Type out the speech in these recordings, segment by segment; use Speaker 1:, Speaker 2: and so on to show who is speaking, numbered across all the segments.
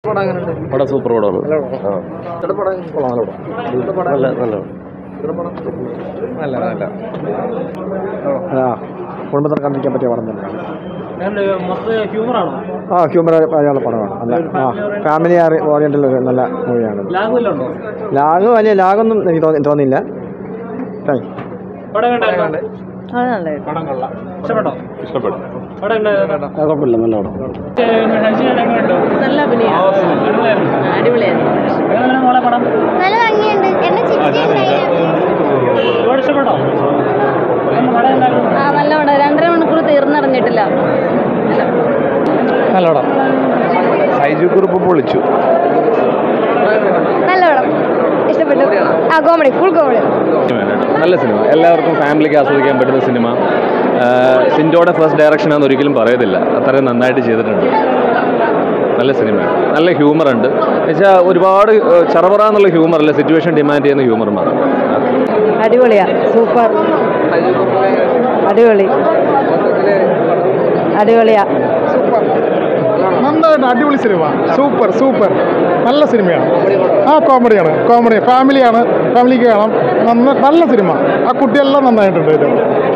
Speaker 1: പടം എങ്ങനെയുണ്ട്
Speaker 2: പടം സൂപ്പർ പടമാണ്
Speaker 1: ഇവിടെ പടം ഇവിടെ പടം
Speaker 2: നല്ല നല്ല
Speaker 1: ഇവിടെ പടം
Speaker 3: നല്ല നല്ല ആ കുടുംബത്തിന് കണ്ടിരിക്കാൻ പറ്റിയ പടം തന്നെയാണ്
Speaker 1: ഹ്യൂമറാണോ
Speaker 3: ആ ഹ്യൂമർ ആയുള്ള പടമാണ് നല്ല ആ ഫാമിലി ഓറിയൻറ്റുള്ള ഒരു നല്ല മൂവിയാണ്
Speaker 1: ലാഗ് വല്ലതും ഉണ്ടോ
Speaker 3: ലാഗ് വലിയ ലാഗൊന്നും എനിക്ക് തോന്നി തോന്നിയില്ല താങ്ക്
Speaker 1: പടം കണ്ടായിരുന്നോ
Speaker 4: അത് നല്ലത്
Speaker 1: പടം കൊള്ളാം ഇഷ്ടപ്പെട്ടോ
Speaker 2: ഇഷ്ടപ്പെട്ടു
Speaker 1: പടം ഉണ്ടായിരുന്നു
Speaker 3: കുഴപ്പമില്ല നല്ല പടം
Speaker 4: നല്ല അഭിനയം അടിപൊളിയായിരുന്നു
Speaker 1: മോളെ പടം
Speaker 5: നല്ല ഭംഗിയുണ്ട് എന്നെ ചിരിച്ചിട്ടുണ്ടായിരുന്നു
Speaker 1: ഒരുപാട് ഇഷ്ടപ്പെട്ടോ എങ്ങനെ പടം ഉണ്ടായിരുന്നു
Speaker 4: ആ നല്ല പടം രണ്ടര മണിക്കൂർ തീർന്നറിഞ്ഞിട്ടില്ല
Speaker 3: നല്ല പടം
Speaker 2: സൈജു കുറിപ്പ് പൊളിച്ചു
Speaker 5: നല്ല പടം ഇഷ്ടപ്പെട്ടു ആ കോമഡി ഫുൾ കോമഡി
Speaker 2: നല്ല സിനിമ എല്ലാവർക്കും ഫാമിലിക്ക് ആസ്വദിക്കാൻ പറ്റുന്ന സിനിമ സിൻഡോയുടെ ഫസ്റ്റ് ഡയറക്ഷൻ ആണെന്ന് ഒരിക്കലും പറയത്തില്ല അത്രയും നന്നായിട്ട് ചെയ്തിട്ടുണ്ട് നല്ല സിനിമയാണ് നല്ല ഹ്യൂമർ ഉണ്ട് എന്നുവെച്ചാൽ ഒരുപാട് ഏഹ്, ചറപറ എന്നുള്ള ഹ്യൂമർ അല്ല സിറ്റുവേഷൻ ഡിമാൻഡ് ചെയ്യുന്ന ഹ്യൂമറുമാണ്
Speaker 4: അടിപൊളിയാ സൂപ്പർ അടിപൊളി അടിപൊളിയാ
Speaker 6: നന്നായിട്ട് അടിപൊളി സിനിമ സൂപ്പർ സൂപ്പർ നല്ല സിനിമയാണ് ആ കോമഡിയാണ് കോമഡി ഫാമിലിയാണ് ഫാമിലിക്ക് കാണാം നന്ന നല്ല സിനിമ ആ കുട്ടിയെല്ലാം നന്നായിട്ടുണ്ട് ഇത്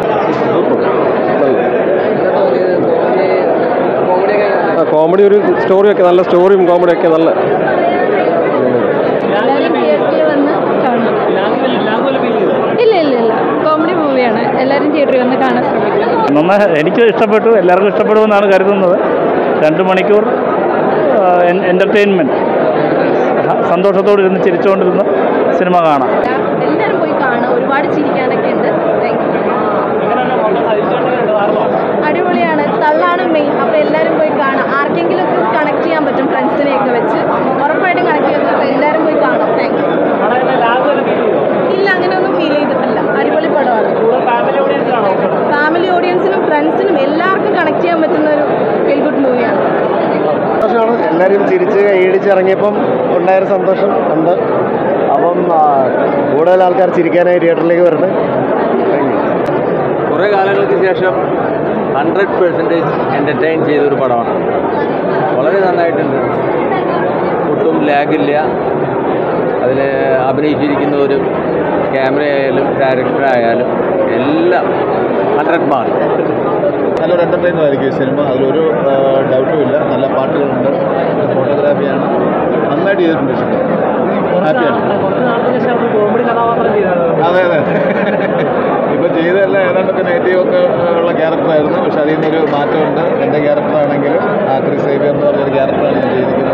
Speaker 2: കോമഡി ഒരു സ്റ്റോറിയൊക്കെ നല്ല സ്റ്റോറിയും കോമഡിയൊക്കെ നല്ല
Speaker 4: എല്ലാവരും തിയേറ്ററിൽ വന്ന് കാണും
Speaker 1: ലാഗ് വല്ല ഫീൽ ചെയ്തോ
Speaker 4: ഇല്ല ഇല്ല ഇല്ല കോമഡി മൂവിയാണ് എല്ലാവരും തിയേറ്ററിൽ വന്ന് കാണാൻ ശ്രമിക്കും
Speaker 7: നന്നായി എനിക്ക് ഇഷ്ടപ്പെട്ടു എല്ലാവർക്കും ഇഷ്ടപ്പെടുമെന്നാണ് കരുതുന്നത് രണ്ട് മണിക്കൂർ എൻ്റർടൈൻമെൻറ്റ് സന്തോഷത്തോടെ ഇരുന്ന് ചിരിച്ചുകൊണ്ടിരുന്ന സിനിമ കാണാം
Speaker 4: എല്ലാവരും പോയി കാണാം ഒരുപാട് ചിരിക്കാനൊക്കെ ഉണ്ട് താങ്ക് യു
Speaker 1: എങ്ങനെയാണ് മൊത്തം സഹിച്ചുകൊണ്ട് ആർന്നോ
Speaker 4: അടിപൊളിയാണ് തള്ളാണ് മെയിൻ അപ്പോൾ എല്ലാവരും പോയി കാണാം ആർക്കെങ്കിലും ഒക്കെ കണക്ട് ചെയ്യാൻ പറ്റും ഫ്രണ്ട്സിനെയൊക്കെ വെച്ച് ഉറപ്പായിട്ടും കണക്ട് ചെയ്യാൻ പറ്റും എല്ലാവരും പോയി കാണാം താങ്ക് യു
Speaker 1: പടം ലാഗ് വല്ല ഫീൽ ചെയ്തോ
Speaker 4: ഇല്ല അങ്ങനെയൊന്നും ഫീൽ ചെയ്തിട്ടില്ല അടിപൊളി പടമാണ്
Speaker 1: കൂടുതൽ ഫാമിലി ഓഡിയൻസ് ആണോ ഇഷ്ടം
Speaker 4: ഫാമിലി ഓഡിയൻസിനും ഫ്രണ്ട്സിനും എല്ലാവർക്കും കണക്ട് ചെയ്യാൻ പറ്റുന്ന ഒരു ഫീൽ ഗുഡ് മൂവിയാണ്
Speaker 3: സന്തോഷമാണ് എല്ലാവരും ചിരിച്ച് കൈയടിച്ച് ഇറങ്ങിയപ്പം ഉണ്ടായൊരു സന്തോഷം ഉണ്ട് അപ്പം ആ, കൂടുതൽ ആൾക്കാർ ചിരിക്കാനായി തിയേറ്ററിലേക്ക് വരട്ടെ
Speaker 2: കുറേ കാലങ്ങൾക്ക് ശേഷം ഹൺഡ്രഡ് പെർസെൻറ്റേജ് എൻ്റർടൈൻ ചെയ്തൊരു പടമാണ് വളരെ നന്നായിട്ടുണ്ട് ഒട്ടും ലാഗില്ല അതിൽ അഭിനയിച്ചിരിക്കുന്നവരും ക്യാമറ ആയാലും ഡയറക്ടർ ആയാലും എല്ലാം ഹൺഡ്രഡ് മാർക്ക്
Speaker 8: നല്ലൊരു എൻ്റർടൈനർ ആയിരിക്കും ഈ സിനിമ അതിലൊരു ഡൗട്ടും ഇല്ല നല്ല പാട്ടുകളുണ്ട് ഫോട്ടോഗ്രാഫിയാണ് നന്നായിട്ട് ചെയ്തിട്ടുണ്ട് സിനിമ ഹാപ്പിയാണ്
Speaker 1: കുറച്ച് നാളത്തിന് ശേഷം ഒരു കോമഡി കഥാപാത്രം ചെയ്തത്
Speaker 8: അതെ അതെ ഇപ്പോൾ ചെയ്തതെല്ലാം ഏതാണ്ടൊക്കെ നെഗറ്റീവ് ഒക്കെ ഉള്ള ക്യാരക്ടറായിരുന്നു പക്ഷെ അതിൽ നിന്നൊരു മാറ്റമുണ്ട് എൻ്റെ ക്യാരക്ടറാണെങ്കിലും ആ ക്രിസ് സേവിയർ എന്ന് പറഞ്ഞൊരു ക്യാരക്ടറാണ് ഞാൻ ചെയ്തിരിക്കുന്നത്